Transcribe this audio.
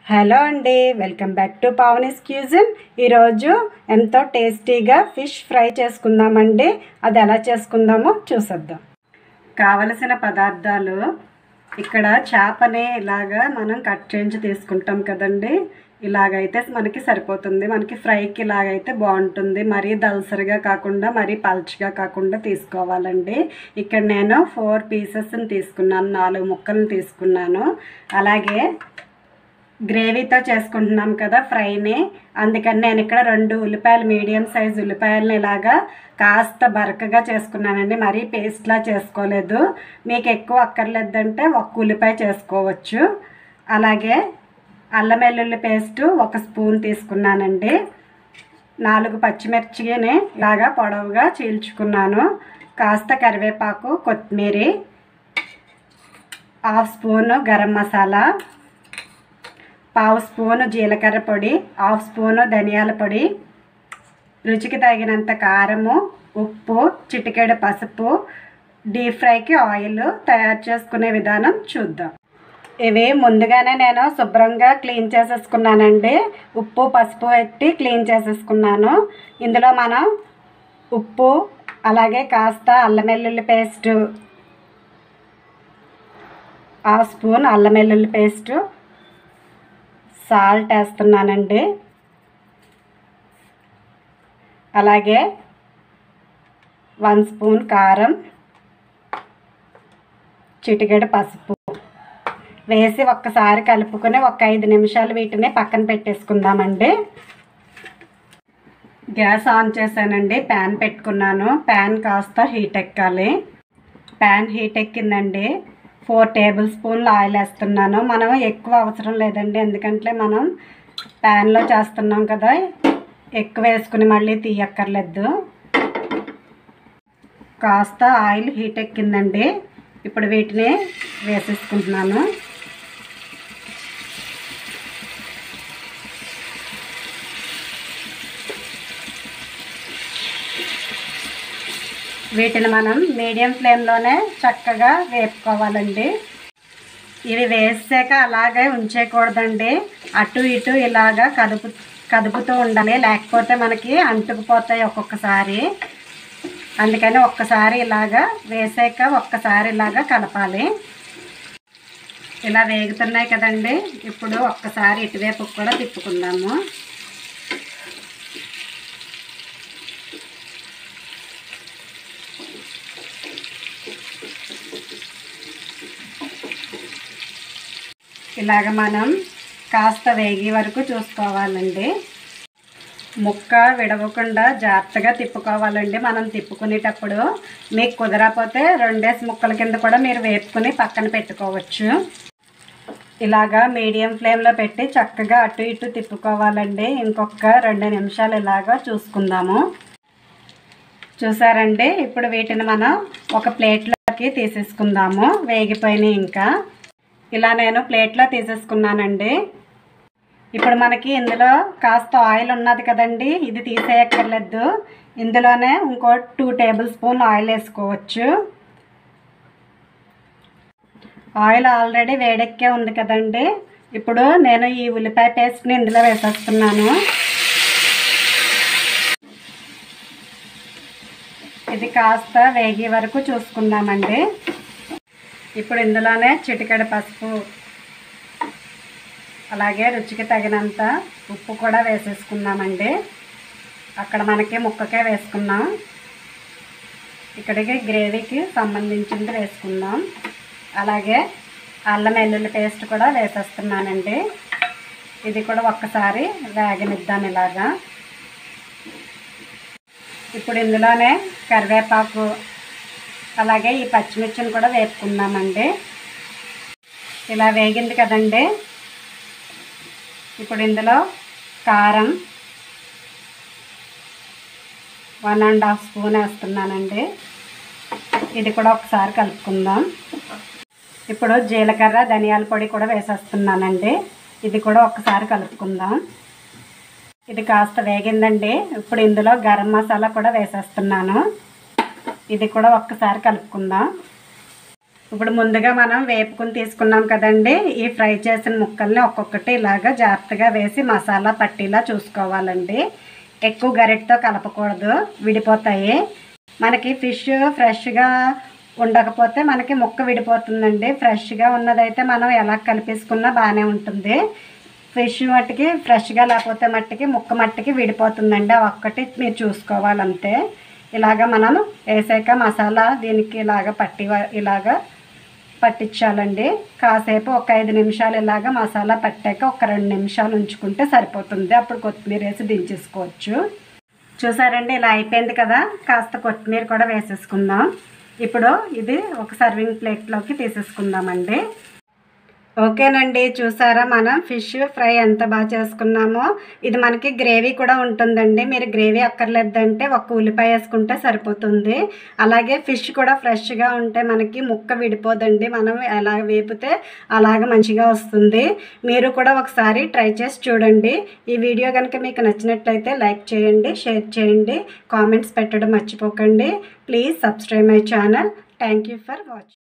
hello అండి welcome back to Pavani's cuisine ఈరోజు ఎంతో టేస్టీగా ఫిష్ ఫ్రై చేసుకుందామండి అది ఎలా చేసుకుందామో చూసేద్దాం కావలసిన పదార్థాలు ఇక్కడ చేపని ఇలాగా మనం కట్ చేయించి తీసుకుంటాం కదండి ఇలాగైతే మనకి సరిపోతుంది మనకి ఫ్రైకి ఇలాగైతే బాగుంటుంది మరీ దలసరిగా కాకుండా మరీ పల్చగా కాకుండా తీసుకోవాలండి ఇక్కడ నేను ఫోర్ పీసెస్ని తీసుకున్నాను నాలుగు ముక్కలను తీసుకున్నాను అలాగే గ్రేవీతో చేసుకుంటున్నాం కదా ఫ్రైని అందుకని నేను ఇక్కడ రెండు ఉల్లిపాయలు మీడియం సైజ్ ఉల్లిపాయలని ఇలాగా కాస్త బరకగా చేసుకున్నానండి మరీ పేస్ట్లా చేసుకోలేదు మీకు ఎక్కువ అక్కర్లేదంటే ఒక్క ఉల్లిపాయ చేసుకోవచ్చు అలాగే అల్లం వెల్లుల్లి పేస్ట్ ఒక స్పూన్ తీసుకున్నానండి నాలుగు పచ్చిమిర్చిని ఇలాగా పొడవుగా చీల్చుకున్నాను కాస్త కరివేపాకు కొత్తిమీర హాఫ్ స్పూను గరం మసాలా పావు స్పూను జీలకర్ర పొడి హాఫ్ స్పూను ధనియాల పొడి రుచికి తగినంత కారము ఉప్పు చిటికెడు పసుపు డీప్ ఫ్రైకి ఆయిల్ తయారు చేసుకునే విధానం చూద్దాం ఇవి ముందుగానే నేను శుభ్రంగా క్లీన్ చేసేసుకున్నానండి ఉప్పు పసుపు పెట్టి క్లీన్ చేసేసుకున్నాను ఇందులో మనం ఉప్పు అలాగే కాస్త అల్లం వెల్లుల్లి పేస్ట్ హాఫ్ స్పూన్ అల్లం వెల్లుల్లి పేస్టు సాల్ట్ వేస్తున్నానండి అలాగే వన్ స్పూన్ కారం చిటికెడు పసుపు వేసి ఒక్కసారి కలుపుకొని ఒక ఐదు నిమిషాలు వీటిని పక్కన పెట్టేసుకుందామండి గ్యాస్ ఆన్ చేశానండి ప్యాన్ పెట్టుకున్నాను ప్యాన్ కాస్త హీట్ ఎక్కాలి ప్యాన్ హీట్ ఎక్కిందండి ఫోర్ టేబుల్ స్పూన్లు ఆయిల్ వేస్తున్నాను మనం ఎక్కువ అవసరం లేదండి ఎందుకంటే మనం ప్యాన్లో చేస్తున్నాం కదా ఎక్కువ వేసుకుని మళ్ళీ తీయక్కర్లేదు కాస్త ఆయిల్ హీట్ ఎక్కిందండి ఇప్పుడు వీటిని వేసేసుకుంటున్నాను వీటిని మనం మీడియం ఫ్లేమ్లోనే చక్కగా వేపుకోవాలండి ఇవి వేసాక అలాగే ఉంచేయకూడదండి అటు ఇటు ఇలాగా కదుపు కదుపుతూ ఉండాలి లేకపోతే మనకి అంటుకుపోతాయి ఒక్కొక్కసారి అందుకని ఒక్కసారి ఇలాగా వేసాక ఒక్కసారి ఇలాగా కలపాలి ఇలా వేగుతున్నాయి కదండి ఇప్పుడు ఒక్కసారి ఇటువైపు కూడా తిప్పుకుందాము ఇలాగ మనం కాస్త వేగి వరకు చూసుకోవాలండి ముక్క విడవకుండా జాగ్రత్తగా తిప్పుకోవాలండి మనం తిప్పుకునేటప్పుడు మీకు కుదరకపోతే రెండేసి ముక్కల కింద కూడా మీరు వేపుకుని పక్కన పెట్టుకోవచ్చు ఇలాగా మీడియం ఫ్లేమ్లో పెట్టి చక్కగా అటు ఇటు తిప్పుకోవాలండి ఇంకొక రెండు నిమిషాలు ఇలాగా చూసుకుందాము చూసారండి ఇప్పుడు వీటిని మనం ఒక ప్లేట్లోకి తీసేసుకుందాము వేగిపోయినాయి ఇంకా ఇలా నేను ప్లేట్లో తీసేసుకున్నానండి ఇప్పుడు మనకి ఇందులో కాస్త ఆయిల్ ఉన్నది కదండి ఇది తీసేయక్కర్లేదు ఇందులోనే ఇంకో టూ టేబుల్ స్పూన్ ఆయిల్ వేసుకోవచ్చు ఆయిల్ ఆల్రెడీ వేడెక్కే ఉంది కదండి ఇప్పుడు నేను ఈ ఉల్లిపాయ పేస్ట్ని ఇందులో వేసేస్తున్నాను ఇది కాస్త వేగే వరకు చూసుకుందామండి ఇప్పుడు ఇందులోనే చిటికెడు పసుపు అలాగే రుచికి తగినంత ఉప్పు కూడా వేసేసుకుందామండి అక్కడ మనకి ముక్కకే వేసుకున్నాం ఇక్కడికి గ్రేవీకి సంబంధించింది వేసుకుందాం అలాగే అల్లం వెల్లుల్లి పేస్ట్ కూడా వేసేస్తున్నానండి ఇది కూడా ఒక్కసారి వేగనిద్దాం ఇలాగా ఇప్పుడు ఇందులోనే కరివేపాకు అలాగే ఈ పచ్చిమిర్చిని కూడా వేపుకుందామండి ఇలా వేగింది కదండి ఇప్పుడు ఇందులో కారం వన్ అండ్ హాఫ్ స్పూన్ వేస్తున్నానండి ఇది కూడా ఒకసారి కలుపుకుందాం ఇప్పుడు జీలకర్ర ధనియాల పొడి కూడా వేసేస్తున్నానండి ఇది కూడా ఒకసారి కలుపుకుందాం ఇది కాస్త వేగిందండి ఇప్పుడు ఇందులో గరం మసాలా కూడా వేసేస్తున్నాను ఇది కూడా ఒక్కసారి కలుపుకుందాం ఇప్పుడు ముందుగా మనం వేపుకుని తీసుకున్నాం కదండి ఈ ఫ్రై చేసిన ముక్కల్ని ఒక్కొక్కటి ఇలాగా జాగ్రత్తగా వేసి మసాలా పట్టిలా చూసుకోవాలండి ఎక్కువ గరిటతో కలపకూడదు విడిపోతాయి మనకి ఫిష్ ఫ్రెష్గా ఉండకపోతే మనకి ముక్క విడిపోతుందండి ఫ్రెష్గా ఉన్నదైతే మనం ఎలా కలిపేసుకున్నా బాగానే ఉంటుంది ఫిష్ మట్టికి ఫ్రెష్గా లేకపోతే మట్టికి ముక్క మట్టికి విడిపోతుందండి ఆ ఒక్కటి మీరు చూసుకోవాలంతే ఇలాగ మనం వేసాక మసాలా దీనికి ఇలాగ పట్టి ఇలాగ పట్టించాలండి కాసేపు ఒక ఐదు నిమిషాలు ఇలాగ మసాలా పట్టాక ఒక రెండు నిమిషాలు ఉంచుకుంటే సరిపోతుంది అప్పుడు కొత్తిమీర వేసి దించేసుకోవచ్చు చూసారండి ఇలా అయిపోయింది కదా కాస్త కొత్తిమీర కూడా వేసేసుకుందాం ఇప్పుడు ఇది ఒక సర్వింగ్ ప్లేట్లోకి తీసేసుకుందామండి ఓకేనండి చూసారా మనం ఫిష్ ఫ్రై ఎంత బాగా చేసుకున్నామో ఇది మనకి గ్రేవీ కూడా ఉంటుందండి మీరు గ్రేవీ అక్కర్లేదంటే ఒక ఉల్లిపాయ వేసుకుంటే సరిపోతుంది అలాగే ఫిష్ కూడా ఫ్రెష్గా ఉంటే మనకి ముక్క విడిపోదండి మనం ఎలా వేపితే అలాగ మంచిగా వస్తుంది మీరు కూడా ఒకసారి ట్రై చేసి చూడండి ఈ వీడియో కనుక మీకు నచ్చినట్లయితే లైక్ చేయండి షేర్ చేయండి కామెంట్స్ పెట్టడం మర్చిపోకండి please subscribe my channel thank you for watching